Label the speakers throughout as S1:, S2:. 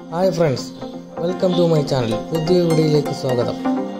S1: hi friends welcome to my channel പുതിയ വീഡിയോയിലേക്ക് സ്വാഗതം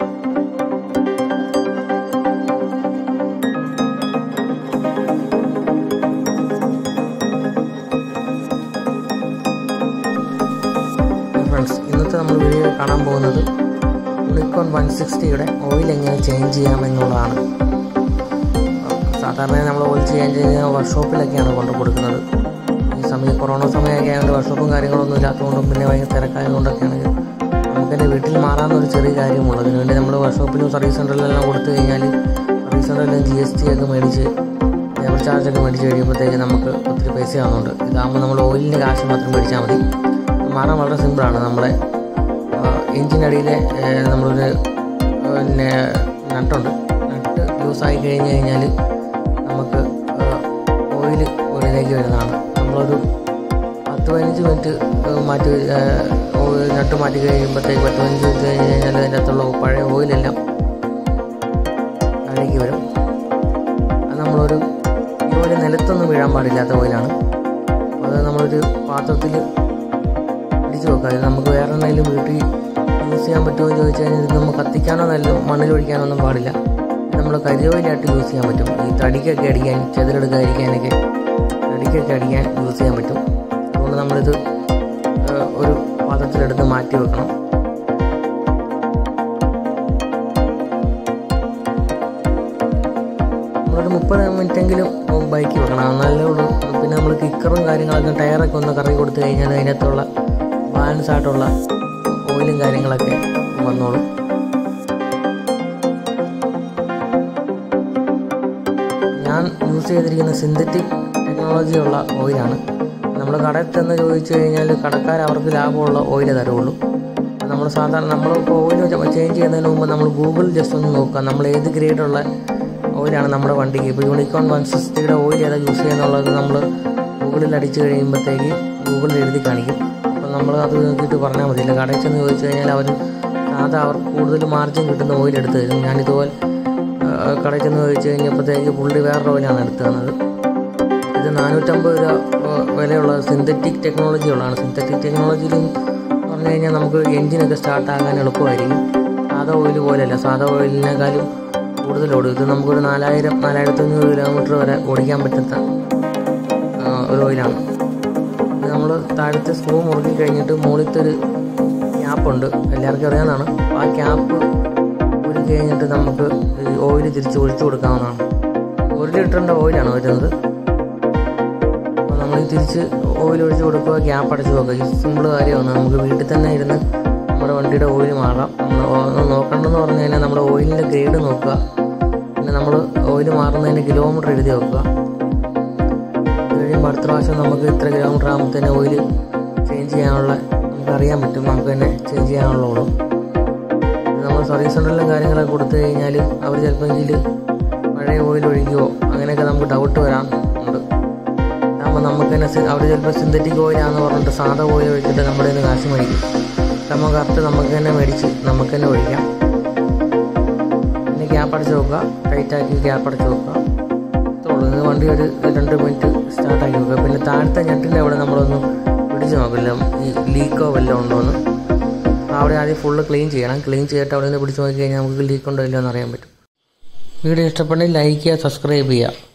S1: ഫ്രണ്ട്സ് ഇന്നത്തെ നമ്മൾ വീഡിയോ കാണാൻ പോകുന്നത് യൂണിക്കോൺ വൺ സിക്സ്റ്റിയുടെ ഓയിൽ എങ്ങനെ ചേഞ്ച് ചെയ്യാമെന്നുള്ളതാണ് സാധാരണ നമ്മൾ ഓയിൽ ചേഞ്ച് ചെയ്യുന്ന വർക്ക്ഷോപ്പിലൊക്കെയാണ് കൊണ്ട് കൊടുക്കുന്നത് ഈ സമയം കൊറോണ സമയമൊക്കെ ആയതുകൊണ്ട് വർക്ക്ഷോപ്പും കാര്യങ്ങളൊന്നും ഇല്ലാത്തതുകൊണ്ടും പിന്നെ ഭയങ്കര തിരക്കായതുകൊണ്ടൊക്കെയാണ് നമുക്ക് തന്നെ വീട്ടിൽ മാറാമെന്നൊരു ചെറിയ കാര്യമുള്ളൂ അതിന് വേണ്ടി നമ്മൾ വർക്ക്ഷോപ്പിലും സർവീസ് സെൻ്ററിലെല്ലാം കൊടുത്തു കഴിഞ്ഞാൽ സർവീസ് സെൻ്ററിലും ജി എസ് ടി ഒക്കെ മേടിച്ച് ലേബർ ചാർജൊക്കെ മേടിച്ച് കഴിയുമ്പോഴത്തേക്ക് നമുക്ക് ഒത്തിരി പൈസ ആവുന്നുണ്ട് ഇതാകുമ്പോൾ നമ്മൾ ഓയിലിൻ്റെ കാശ് മാത്രം മേടിച്ചാൽ മതി മാറാൻ വളരെ സിമ്പിളാണ് നമ്മളെ എഞ്ചിനടിയിലെ നമ്മളൊരു പിന്നെ നട്ടുണ്ട് നട്ട് ലൂസായി കഴിഞ്ഞ് കഴിഞ്ഞാൽ നമുക്ക് ഓയിൽ ഓയിലേക്ക് വരുന്നതാണ് നമ്മളൊരു പത്ത് പതിനഞ്ച് മിനിറ്റ് മാറ്റി നട്ട് മാറ്റി കഴിയുമ്പോഴത്തേക്ക് പത്ത് പതിനഞ്ച് മിനിറ്റ് കഴിഞ്ഞ് കഴിഞ്ഞാൽ അതിൻ്റെ അകത്തുള്ള പഴയ ഓയിലെല്ലാം താഴേക്ക് വരും അത് നമ്മളൊരു ഈ ഓയിൽ നിലത്തൊന്നും വീഴാൻ പാടില്ലാത്ത ഓയിലാണ് അത് നമ്മളൊരു പാത്രത്തിൽ പിടിച്ച് വെക്കുക ഇത് നമുക്ക് വേറെ എന്തെങ്കിലും വീട്ടിൽ യൂസ് ചെയ്യാൻ പറ്റുമോ എന്ന് ചോദിച്ചു കഴിഞ്ഞാൽ ഇത് നമുക്ക് കത്തിക്കാനോ നല്ല മണ്ണിൽ ഒഴിക്കാനൊന്നും പാടില്ല നമ്മൾ കരിയോയിലായിട്ട് യൂസ് ചെയ്യാൻ പറ്റും ഈ തടിക്കൊക്കെ അടിക്കാൻ ചെതിലെടുക്കാതിരിക്കാനൊക്കെ തടിക്കൊക്കെ അടിക്കാൻ യൂസ് ചെയ്യാൻ പറ്റും അതുകൊണ്ട് നമ്മളിത് ഒരു പാത്രത്തിലെടുത്ത് മാറ്റി വെക്കണം നമ്മളൊരു മുപ്പത് മിനിറ്റെങ്കിലും ബൈക്ക് വെക്കണം നല്ല ഉള്ളൂ പിന്നെ നമ്മൾ കിക്കറും കാര്യങ്ങളൊക്കെ ടയറൊക്കെ ഒന്ന് കറങ്ങി കൊടുത്തു കഴിഞ്ഞാൽ അതിനകത്തുള്ള ബാലൻസ് ആയിട്ടുള്ള ഓയിലും കാര്യങ്ങളൊക്കെ വന്നോളും ഞാൻ യൂസ് ചെയ്തിരിക്കുന്ന സിന്തറ്റിക് ടെക്നോളജി ഉള്ള ഓയിലാണ് നമ്മൾ കടയിൽ ചെന്ന് ചോദിച്ചു കഴിഞ്ഞാൽ കടക്കാർ അവർക്ക് ലാഭമുള്ള ഓയിലേ തരുള്ളൂ നമ്മൾ സാധാരണ നമ്മൾ ഓയിൽ ചേഞ്ച് ചെയ്യുന്നതിന് മുമ്പ് നമ്മൾ ഗൂഗിൾ ജസ്റ്റ് ഒന്ന് നോക്കുക നമ്മൾ ഏത് ഗ്രേഡുള്ള ഓയിലാണ് നമ്മുടെ വണ്ടിക്ക് ഇപ്പോൾ യൂണിക്കോൺ വൺ സിക്സ്റ്റിയുടെ ഓയിൽ ഏതാ യൂസ് ചെയ്യുന്നുള്ളത് നമ്മൾ ഗൂഗിളിൽ അടിച്ചു കഴിയുമ്പോഴത്തേക്ക് ഗൂഗിളിൽ എഴുതി കാണിക്കും അപ്പോൾ നമ്മൾ അത് നോക്കിയിട്ട് പറഞ്ഞാൽ മതിയില്ല കടയിൽ ചെന്ന് ചോദിച്ചു കഴിഞ്ഞാൽ അവർ സാധാ അവർക്ക് കൂടുതൽ മാർജിൻ കിട്ടുന്ന ഓയിൽ എടുത്ത് തരും ഞാനിതുപോലെ കടയിൽ ചെന്ന് ചോദിച്ചു കഴിഞ്ഞപ്പോഴത്തേക്ക് പുള്ളി വേറൊരു ഓയിലാണ് എടുത്തു തന്നത് ഇത് നാനൂറ്റമ്പത് രൂപ വിലയുള്ള സിന്തറ്റിക് ടെക്നോളജി ഉള്ളതാണ് സിന്തറ്റിക് ടെക്നോളജിയിൽ പറഞ്ഞു കഴിഞ്ഞാൽ നമുക്ക് എൻജിനൊക്കെ സ്റ്റാർട്ട് ആകാൻ എളുപ്പമായിരിക്കും സാധാ ഓയിൽ പോലെയല്ല സാധാ ഓയിലിനേക്കാളും കൂടുതൽ ഓടും ഇത് നമുക്കൊരു നാലായിരം നാലായിരത്തി അഞ്ഞൂറ് കിലോമീറ്റർ വരെ ഓടിക്കാൻ പറ്റുന്ന ഒരു ഓയിലാണ് ഇത് നമ്മൾ താഴത്തെ സ്ക്രൂ മുറുക്കി കഴിഞ്ഞിട്ട് മുകളിലത്തെ ഒരു ക്യാപ്പുണ്ട് എല്ലാവർക്കും അറിയാവുന്നതാണ് ആ ക്യാപ്പ് ഊരി കഴിഞ്ഞിട്ട് നമുക്ക് ഓയിൽ തിരിച്ച് ഒഴിച്ചു കൊടുക്കാവുന്നതാണ് ഒരു ലിറ്ററിൻ്റെ ഓയിലാണ് വരുന്നത് അപ്പോൾ നമ്മൾ തിരിച്ച് ഓയിൽ ഒഴിച്ച് കൊടുക്കുക ക്യാപ്പ് അടച്ച് വെക്കുക ഈ സിമ്പിൾ കാര്യമാണ് നമുക്ക് വീട്ടിൽ തന്നെ ഇരുന്ന് നമ്മുടെ വണ്ടിയുടെ ഓയിൽ മാറാം നമ്മൾ നോക്കേണ്ടതെന്ന് പറഞ്ഞു കഴിഞ്ഞാൽ നമ്മുടെ ഓയിലിൻ്റെ ഗ്രേഡ് നോക്കുക പിന്നെ നമ്മൾ ഓയിൽ മാറുന്നതിന് കിലോമീറ്റർ എഴുതി വെക്കുക കഴിയുമ്പോൾ അടുത്ത പ്രാവശ്യം നമുക്ക് ഇത്ര കിലോമീറ്റർ ആകുമ്പോഴത്തേന് ഓയിൽ ചേഞ്ച് ചെയ്യാനുള്ള നമുക്ക് അറിയാൻ പറ്റും നമുക്ക് തന്നെ ചേഞ്ച് ചെയ്യാനുള്ളൂ നമ്മൾ സർവീസ് സെൻ്ററിലും കാര്യങ്ങളൊക്കെ കൊടുത്തു കഴിഞ്ഞാൽ അവർ ചിലപ്പോൾ ഇതിൽ പഴയ ഓയിൽ ഒഴിക്കുമോ അങ്ങനെയൊക്കെ നമുക്ക് ഡൗട്ട് വരാൻ ഉണ്ട് ആകുമ്പോൾ നമുക്ക് തന്നെ അവർ ചിലപ്പോൾ സിന്തറ്റിക് ഓയിലാണെന്ന് പറഞ്ഞിട്ട് സാധാ ഓയിൽ ഒഴിച്ചിട്ട് നമ്മുടെ നിന്ന് കാശ് മേടിക്കും നമ്മൾ കറക്റ്റ് നമുക്ക് തന്നെ മേടിച്ച് നമുക്ക് തന്നെ ഒഴിക്കാം പിന്നെ ഗ്യാപ്പ് അടച്ച് വെക്കുക ടൈറ്റാക്കി ഗ്യാപ്പ് അടച്ച് വെക്കുക തുടങ്ങുന്നത് വണ്ടി ഒരു രണ്ട് മിനിറ്റ് സ്റ്റാർട്ടാക്കി വെക്കുക പിന്നെ താഴത്തെ ഞെട്ടിൻ്റെ അവിടെ നമ്മളൊന്ന് പിടിച്ച് നോക്കില്ല ഈ ലീക്കോ വല്ലതും ഉണ്ടോ എന്ന് അവിടെ ആദ്യം ഫുള്ള് ക്ലീൻ ചെയ്യണം ക്ലീൻ ചെയ്തിട്ട് അവിടെ നിന്ന് പിടിച്ച് നോക്കി കഴിഞ്ഞാൽ നമുക്ക് ലീക്ക് ഉണ്ടോ ഇല്ലയോ എന്ന് അറിയാൻ പറ്റും വീഡിയോ ഇഷ്ടപ്പെട്ടെങ്കിൽ ലൈക്ക് ചെയ്യുക സബ്സ്ക്രൈബ് ചെയ്യുക